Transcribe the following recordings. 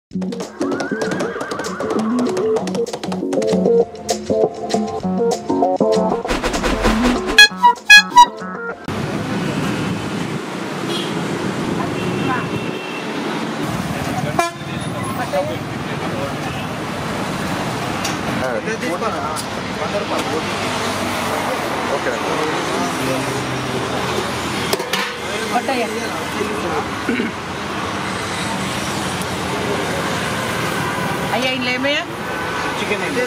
Okay అయ్యా ఇంట్లో ఏమయ్యా చికెన్ అండి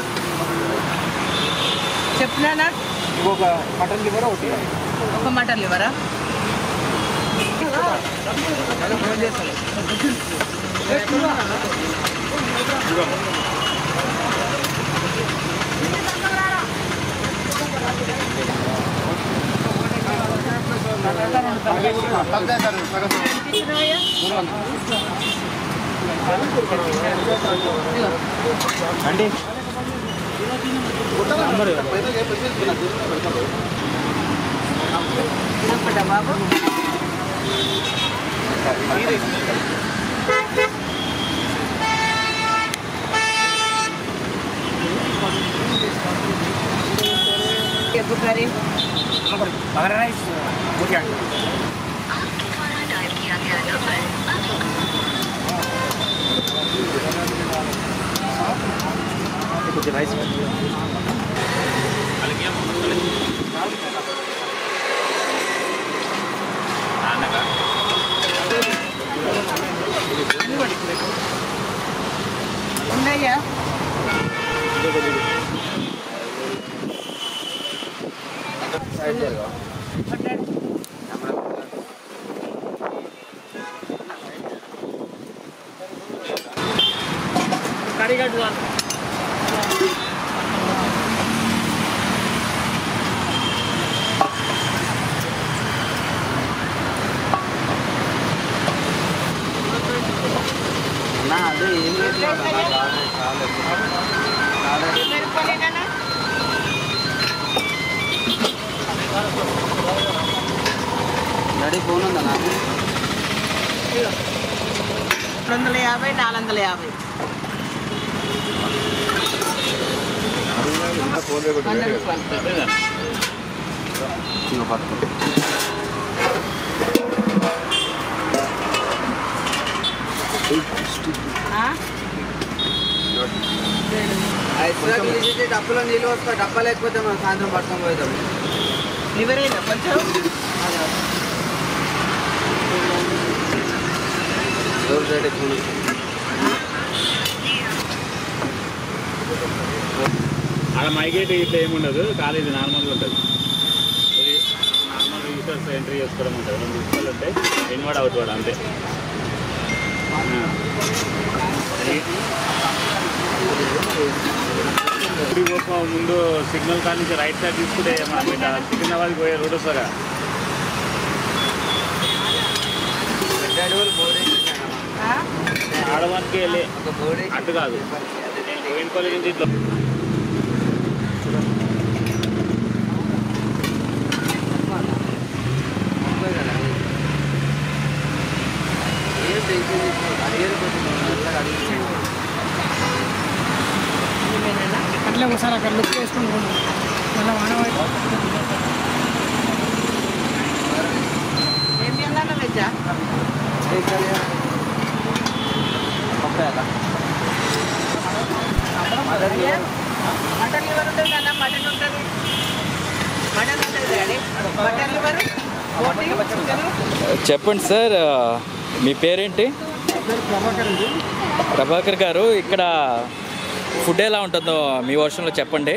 చెప్పినానా ఇంకొక మటన్ లివర్ ఒకటి ఒక మటన్ లివరా అండి చెప్పండి బాబు egg curry bagara rice okay అండి కొంచెం రైస్ ఉన్నాయా కడిగడ్డు అదే ఏం డాడీ ఫోన్ ఉందా నాకు రెండు వందల యాభై నాలుగు వందల యాభై వంద రూపాయలు ఇంకా పట్టుకో ఆ? డబ్బులో నీళ్ళు వస్తా డబ్బా లేకపోతే మనం సాయంత్రం పట్టుకొని పోతాం లివరేనా కొంచెం ఎవరు రేట్ ఎక్కువ అక్కడ మైగేట్ ఇట్లా ఏముండదు కాలేజీ నార్మల్గా ఉంటుంది ఇది నార్మల్ యూజర్స్ ఎంట్రీ చేసుకోవడం ఉంటుంది రెండు డిస్ప్లేలు ఉంటాయి ఇన్వర్డ్ అవుట్వర్డ్ అంతే ఆ. అది ఇప్పుడు పోక ముందు సిగ్నల్ కాడ నుంచి రైట్ సైడ్ తీసుకుంటే మనం ఇట్లా సికింద్రాబాద్కి పోయే రోడ్ వస్తుందా ఆ? ఆడవానికి వెళ్ళి ఒక బోర్డు అటు కాదు గోవిందపల్లి నుంచి ఇట్లా ఇవేనా అట్లే ఒకసారి అక్కడ లుక్ వేసుకుని పోండి మళ్ళీ వాన ఏం తిన్నాను వెజ్జా అయ్యా, మటన్ లివర్ ఉంటుంది అన్న మటన్ ఉంటుంది మటన్ ఉంటుంది డాడీ మటన్ లివర్ బోటి చికెన్ చెప్పండి సార్ ఆ, మీ పేరేంటి ప్రభాకర్ అండి ప్రభాకర్ గారు ఇక్కడ ఫుడ్ ఎలా ఉంటుందో మీ వర్షంలో చెప్పండి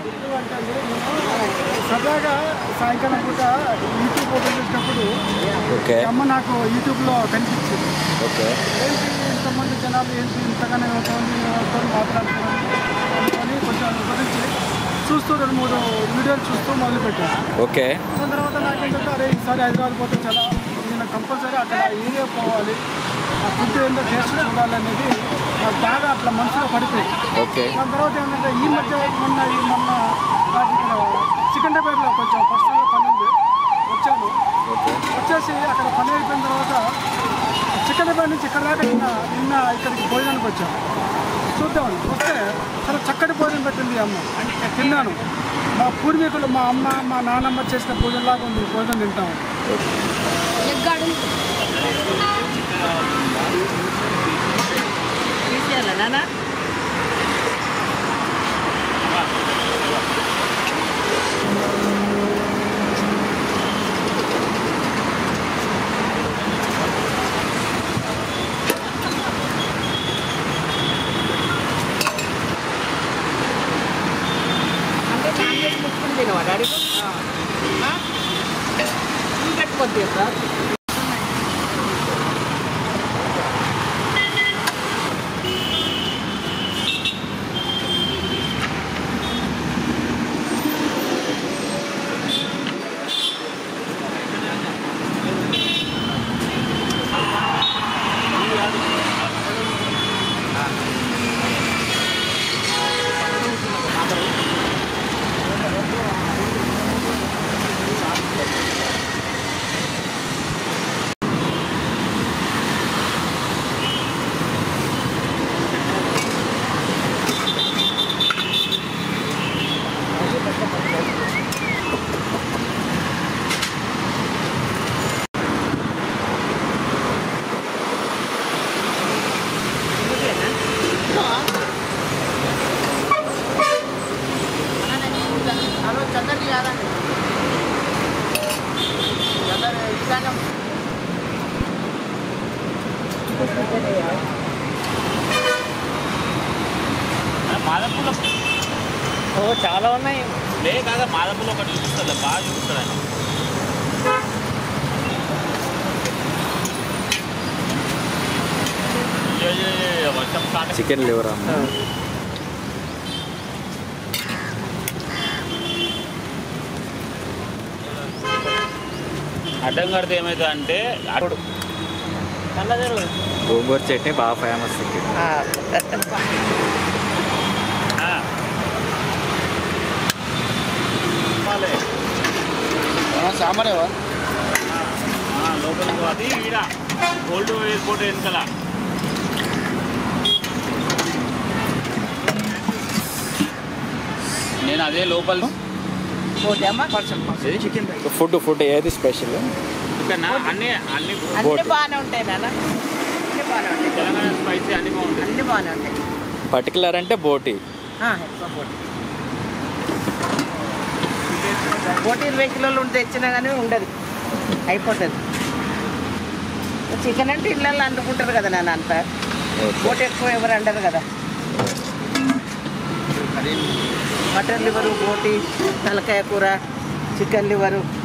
సరదాగా సాయంకాలం పూట యూట్యూబ్ ఓపెన్ చేసినప్పుడు ఓకే ఈ అమ్మ నాకు యూట్యూబ్లో కనిపించింది ఓకే ఏంటి ఇంతమంది జనాలు ఏంటి ఇంతగానే అవుతుంది మాట్లాడుతున్నాను అనుకొని కొంచెం గురించి చూస్తూ రెండు మూడు వీడియోలు చూస్తూ మొదలుపెట్టాను ఓకే దాని తర్వాత నాకేంటంటే అరే ఈసారి హైదరాబాద్ పోతే చాలా నేను కంపల్సరీ అక్కడ ఏరియా పోవాలి ఆ ఫుడ్ ఏంటో టేస్ట్ చూడాలనేది నాకు బాగా అట్లా మనసులో పడిపోయింది ఓకే దాని తర్వాత ఏంటంటే ఈ మధ్య మొన్న ఈ మొన్న నాకు ఇక్కడ సికింద్రాబాద్లో కొంచెం పర్సనల్ పని ఉంది వచ్చాను ఓకే వచ్చేసి అక్కడ పని అయిపోయిన తర్వాత చిక్కడపల్లి నుంచి ఇక్కడ దాకా నిన్న నిన్న ఇక్కడికి భోజనానికి వచ్చాం చూద్దామని వస్తే చాలా చక్కటి భోజనం పెట్టింది ఈ అమ్మ నేను తిన్నాను మా పూర్వీకులు మా అమ్మ మా నాన్నమ్మ చేసిన భోజనంలాగా ఉంది ఈ భోజనం తింటాము తీసేయాలా నాన్న అంటే నాన్ వెజ్ ముట్టుకుని తినవా డాడీ పెట్టుకోద్ది సార్ హలో చంద్రని కాదండి చంద్ర ఇస్తాను మాదపూలో ఓ చాలా ఉన్నాయి లే కాదా మాదపూలో ఒకటి చూపిస్తుంది బాగా చూపిస్తాడు ఆయన ఏ, ఏ, ఏ, వర్షం స్టార్ట్ చికెన్ లివర్ అమ్మ అడ్డం కడితే ఏమవుతుంది అంటే అప్పుడు చల్లదరు గోంగూర చట్నీ బాగా ఫేమస్ ఇక్కడ ఆ. చెప్పాలి. సాంబారేవా ఆ, లోపలికి పో. అది ఈడ ఓల్డ్ ఎయిర్పోర్ట్ వెనకాల నేను అదే లోపల పోతే అమ్మ కొంచెం చికెన్ ఫుడ్ ఫుడ్ ఏది స్పెషల్ ఇక్కడ అన్ని అన్ని అన్ని బోటి. బాగానే ఉంటాయి నాన్న అన్ని బాగానే ఉంటాయి తెలంగాణ స్పైసీ అన్ని బాగుంటాయి అన్ని బాగానే ఉంటాయి పర్టికులర్ అంటే బోటి ఆ, ఎక్కువ బోటి బోటి ఇరవై కిలోలు ఉంటే తెచ్చినా కానీ ఉండదు అయిపోతుంది చికెన్ అంటే ఇళ్ళల్లో అంటుకుంటారు కదా నాన్న అంతా బోటి ఎక్కువ ఎవరు అంటారు కదా మటన్ లివరు బోటి తలకాయ కూర చికెన్ లివరు